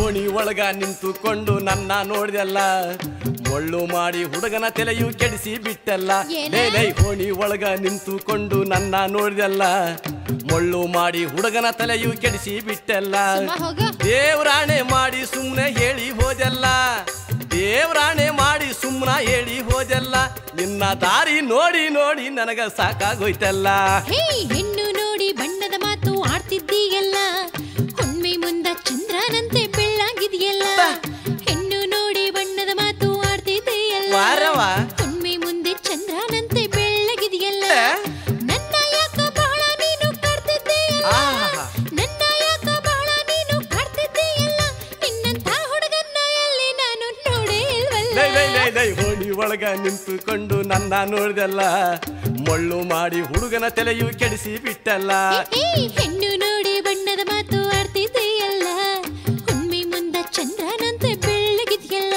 ಓಣಿ ಒಳಗ ನಿಂತುಕೊಂಡು ನನ್ನ ನೋಡ್ದಲ್ಲ ಒಳ್ಳು ಮಾಡಿ ಹುಡುಗನ ತಲೆಯು ಕೆಡಿಸಿ ಬಿಟ್ಟಲ್ಲ ಏನ? ಲೇ ಲೈ ಓಣಿ ಒಳಗ ನಿಂತುಕೊಂಡು ನನ್ನ ನೋಡ್ದಲ್ಲ ಮೊಳ್ಳು ಮಾಡಿ ಹುಡುಗನ ತಲೆಯು ಕೆಡಿಸಿ ಬಿಟ್ಟಲ್ಲ ಸುಮ್ಮ ಹೋಗ ದೇವ್ರಾಣೆ ಮಾಡಿ ಸುಮ್ಮನೆ ಹೇಳಿ ಹೋದೆಲ್ಲ ದೇವ್ರಾಣೆ ಮಾಡಿ ಸುಮ್ಮನ ಹೇಳಿ ಹೋದೆಲ್ಲ ನಿನ್ನ ದಾರಿ ನೋಡಿ ನೋಡಿ ನನಗ ಸಾಕಾಗೋಯ್ತಲ್ಲ ಹೇ ಹೆಣ್ಣು ನೋಡಿ ಬಣ್ಣದ ಮಾತು ಆಡ್ತಿದ್ದೀಯಲ್ಲ ಹುಣ್ಮೆ ಮುಂದ ಚಂದ್ರನಂತೆ ಬೆಳ್ಳಾಗಿದೆಯಲ್ಲ ಹೆಣ್ಣು ನೋಡಿ ಬಣ್ಣದ ಮಾತು ಆಡ್ತಿದ್ದೀಯಲ್ಲ ವಾರವ. ಹುಣ್ಮೆ ಮುಂದೆ ಚಂದ್ರನಂತೆ ಬೆಳ್ಳಗಿದೆಯಲ್ಲ ಏ? ನನ್ನ ಯಾಕ ಬಹಳ ನೀನು ಕಾಡ್ತಿದ್ದೀಯಲ್ಲ ಆಹಾ. ನನ್ನ ಯಾಕ ಬಹಳ ನೀನು ಕಾಡ್ತಿದ್ದೀಯಲ್ಲ ನಿನ್ನಂತ ಹುಡುಗನ್ನ ಎಲ್ಲಿ ನಾನು ನೋಡೇ ಇಲ್ವಲ್ಲ ಲೈ ಲೈ ಲೈ ಲೈ ಓಣಿ ಒಳಗ ನಿಂತುಕೊಂಡು ನನ್ನ ನೋಡ್ದಲ್ಲ ಮೊಳ್ಳು ಮಾಡಿ ಹುಡುಗನ ತಲೆಯು ಕೆಡಿಸಿ ಬಿಟ್ಟಲ್ಲ ಏ, ಹೆಣ್ಣು ನೋಡಿ ಬಣ್ಣದ ಮಾತು ಆಡ್ತಿದ್ದೀಯಲ್ಲ ಹುಣ್ಮೆ ಮುಂದ ಚಂದ್ರನಂತೆ ಬೆಳ್ಳಗಿದೆಯಲ್ಲ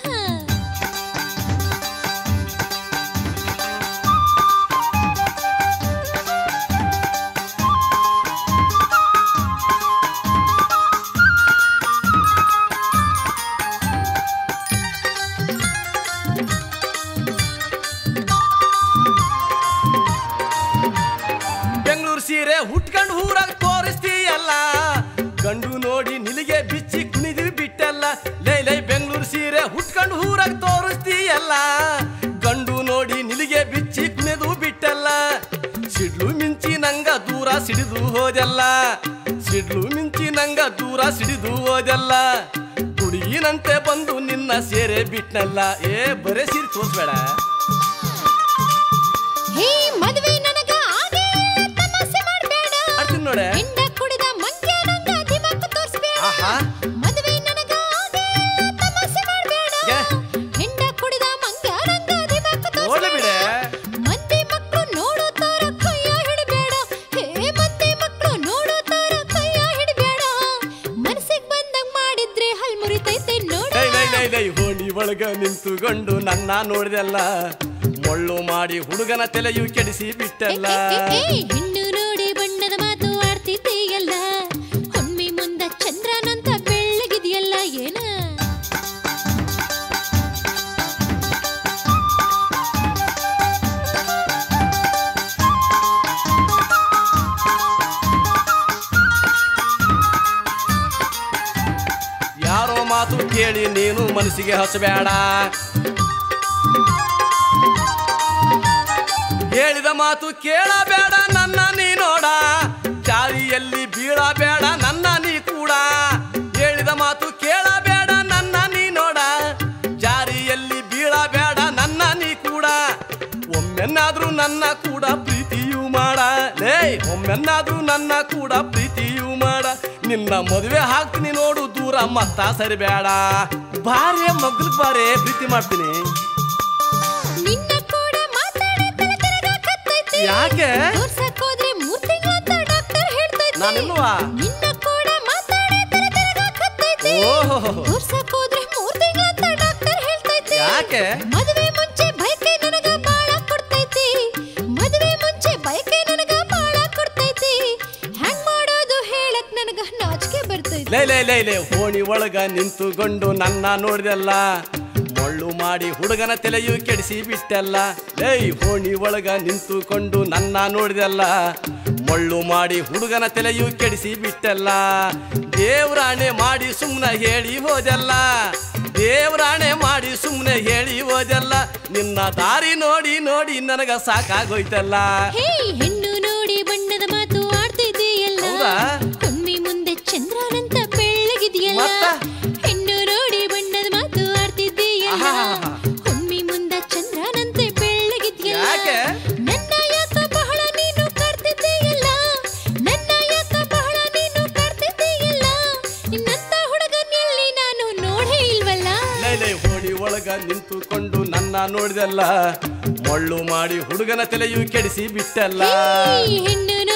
ಬೆಂಗಳೂರು ಸೀರೆ ಹುಟ್ಕೊಂಡು ಊರಾಗ ತೋರಿಸ್ತೀಯಲ್ಲ ಗಂಡು ನೋಡಿ ನಿಲಿಗೆ ಬಿಚ್ಚಿ ಕುಣಿದು ಬಿಟ್ಟಲ್ಲ ಲೈ ಲೈ ಬೆಂಗಳೂರು ಸೀರೆ ಹುಟ್ಕೊಂಡು ಊರಾಗ ತೋರಿಸ್ತೀಯಲ್ಲ ಗಂಡು ನೋಡಿ ನಿಲಿಗೆ ಬಿಚ್ಚಿ ಕುಣಿದು ಬಿಟ್ಟಲ್ಲ ಸಿಡ್ಲು ಮಿಂಚಿ ನಂಗ ದೂರ ಸಿಡಿದು ಹೋದೆಲ್ಲ ಸಿಡ್ಲು ಮಿಂಚಿ ನಂಗ ದೂರ ಸಿಡಿದು ಹೋದೆಲ್ಲ ಹುಡುಗಿನಂತೆ ಬಂದು ನಿನ್ನ ಸೇರೆ ಬಿಟ್ನಲ್ಲ ಏ ಬರೇ ಸೀರೆ ತೋರಿಸ್ಬೇಡ ಹೇ ಮದುವೆ ನನಗ ಆಗೇ ಇಲ್ಲ, ತಮಾಷೆ ಮಾಡ್ಬೇಡ ಆಡ್ತೀನಿ ನೋಡೆ ಹೆಂಡ ಕುಡಿದ ಮಂಗ್ಯನಂಗ ದಿಮಾಕ ತೋರ್ಸ್ಬೇಡ ಆಹಾ. ಮದುವೆ ನನಗ ಆಗೇ ಇಲ್ಲ, ತಮಾಷೆ ಮಾಡ್ಬೇಡ ಯಾ. ಹೆಂಡ ಕುಡಿದ ಮಂಗ್ಯನಂಗ ದಿಮಾಕ ನೋಡ್ಲಿ ಬಿಡೆ ತೋರ್ಸ್ಬೇಡ ಮಂದಿ ಮಕ್ಕಳು ನೋಡೋ ತರ ಕೈಯ ಹಿಡಬೇಡ ಹೇ ಮಂದಿ ಮಕ್ಕಳು ನೋಡೋ ತರ ಕೈಯ ಹಿಡಬೇಡ ಮನಸ್ಸಿಗೆ ಬಂದಂಗ್ ಮಾಡಿದ್ರೆ ಹಲ್ ಮುರಿತೈತೆ ನೋಡ ಲೈ ಲೈ ಲೈ ಲೈ ಓಣಿ ಒಳಗ ನಿಂತುಕೊಂಡು ನನ್ನ ನೋಡ್ದಲ್ಲ ಮೊಳ್ಳು ಮಾಡಿ ಹುಡುಗನ ತಲೆಯು ಕೆಡಿಸಿ ಬಿಟ್ಟಲ್ಲ ಹೆಣ್ಣು ನೋಡಿ ಬಣ್ಣದ ಮಾತು ಆಡ್ತಿದ್ದೀಯಲ್ಲ ಹೊಮ್ಮಿ ಮುಂದ ಚಂದ್ರನಂತ ಬೆಳ್ಳಗಿದೆಯಲ್ಲ ಏನ ಯಾರೋ ಮಾತು ಕೇಳಿ ನೀನು ಮನಸ್ಸಿಗೆ ಹಸಬೇಡ ಹೇಳಿದ ಮಾತು ಕೇಳಬೇಡ ನನ್ನ ನೀ ನೋಡ ಚಾರಿಯಲ್ಲಿ ಬೀಳಬೇಡ ನನ್ನ ನೀ ಕೂಡ ಹೇಳಿದ ಮಾತು ಕೇಳಬೇಡ ನನ್ನ ನೀ ನೋಡ ಜಾರಿಯಲ್ಲಿ ಬೀಳಬೇಡ ನನ್ನ ನೀ ಕೂಡ ಒಮ್ಮೆನ್ನಾದ್ರೂ ನನ್ನ ಕೂಡ ಪ್ರೀತಿಯು ಮಾಡ ಲೇ ಒಮ್ಮೆನ್ನಾದ್ರೂ ನನ್ನ ಕೂಡ ಪ್ರೀತಿಯು ಮಾಡ ನಿನ್ನ ಮದುವೆ ಹಾಕ್ತೀನಿ ನೋಡು ದೂರ ಮತ್ತ ಸರಿಬೇಡ ಬಾರೇ ಮಗ್ಲಕ್ ಬಾರೇ ಪ್ರೀತಿ ಮಾಡ್ತೀನಿ ನಿನ್ನ ಕೂಡ ಮಾತಾಡಿ ತಲೆ ತಿರುಗಾಕತ್ತೈತಿ. ಯಾಕೆ ತೋರ್ಸಕ್ ಹೋದ್ರೆ ಮೂರ್ ತಿಂಗಳಂತ ಡಾಕ್ಟರ್ ಹೇಳ್ತೈತಿ ನಾನಿಲ್ವಾ ನಿನ್ನ ಕೂಡ ಮಾತಾಡಿ ತಲೆ ತಿರುಗಾಕತ್ತೈತಿ. ಓಹೋ ತೋರ್ಸಕ್ ಹೋದ್ರೆ ಮೂರ್ ತಿಂಗಳಂತ ಡಾಕ್ಟರ್ ಹೇಳ್ತೈತಿ ಯಾಕೆ ಮದುವೆ ಮುಂಚೆ ಬೈಕೆ ನನಗ ಬಾಳ ಕೊಡ್ತೈತಿ ಮದುವೆ ಮುಂಚೆ ಬೈಕೆ ನನಗ ಬಾಳ ಕೊಡ್ತೈತಿ ಹೆಂಗ್ ಮಾಡೋದು ಹೇಳಕ್ ನನಗ ನಾಚಿಕೆ ಬರ್ತೈತಿ ಲೈ ಲೈ ಲೈ ಲೈ ಓಣಿ ಒಳಗ ನಿಂತುಕೊಂಡು ನನ್ನ ನೋಡ್ದಲ್ಲ ಮೊಳ್ಳು ಮಾಡಿ ಹುಡುಗನ ತಲೆಯು ಕೆಡಿಸಿ ಬಿಟ್ಟಲ್ಲ ಲೈ ಓಣಿ ಒಳಗ ನಿಂತುಕೊಂಡು ನನ್ನ ನೋಡ್ದಲ್ಲ ಮೊಳ್ಳು ಮಾಡಿ ಹುಡುಗನ ತಲೆಯು ಕೆಡಿಸಿ ಬಿಟ್ಟಲ್ಲ ದೇವ್ರಾಣೆ ಮಾಡಿ ಸುಮ್ಮನೆ ಹೇಳಿ ಹೋದಲ್ಲ ದೇವ್ರಾಣೆ ಮಾಡಿ ಸುಮ್ಮನೆ ಹೇಳಿ ಹೋದಲ್ಲ ನಿನ್ನ ದಾರಿ ನೋಡಿ ನೋಡಿ ನನಗ ಸಾಕಾಗೋಯ್ತಲ್ಲ ಹೇ ಹೆಣ್ಣು ನೋಡಿ ಬಣ್ಣದ ಮಾತು ಆಡ್ತಿದ್ದೀಯಲ್ಲ ಹೌದಾ? ಹುಣ್ಣಿ ಮುಂದೆ ಚಂದ್ರನಂತ ಬೆಳ್ಳಗಿದೆಯಲ್ಲ ಮತ್ತ? ಹೆಣ್ಣು ನೋಡಿ ಬಣ್ಣದ ಮಾತು ಆಡ್ತಿದ್ದೀಯಲ್ಲ ಆಹಾಹಾಹಾ. ಹುಣ್ಣಿ ಮುಂದ ಚಂದ್ರನಂತೆ ಬೆಳ್ಳಗಿದೆಯಲ್ಲ ಯಾಕೆ? ನನ್ನ ಯಾಕ ಬಹಳ ನೀನು ಕಾಡ್ತಿದ್ದೀಯಲ್ಲ ನನ್ನ ಯಾಕ ಬಹಳ ನೀನು ಕಾಡ್ತಿದ್ದೀಯಲ್ಲ ನಿನ್ನಂತ ಹುಡುಗನೆಲ್ಲಿ ನಾನು ನೋಡೇ ಇಲ್ವಲ್ಲ ಲೈ ಲೈ ಓಣಿ ಒಳಗ ನಿಂತುಕೊಂಡು ನನ್ನ ನೋಡಿದಲ್ಲ ಮೊಳ್ಳು ಮಾಡಿ ಹುಡುಗನ ತಲೆಯು ಕೆಡಿಸಿ ಬಿಟ್ಟಲ್ಲ ಹೇ, ಹೆಣ್ಣು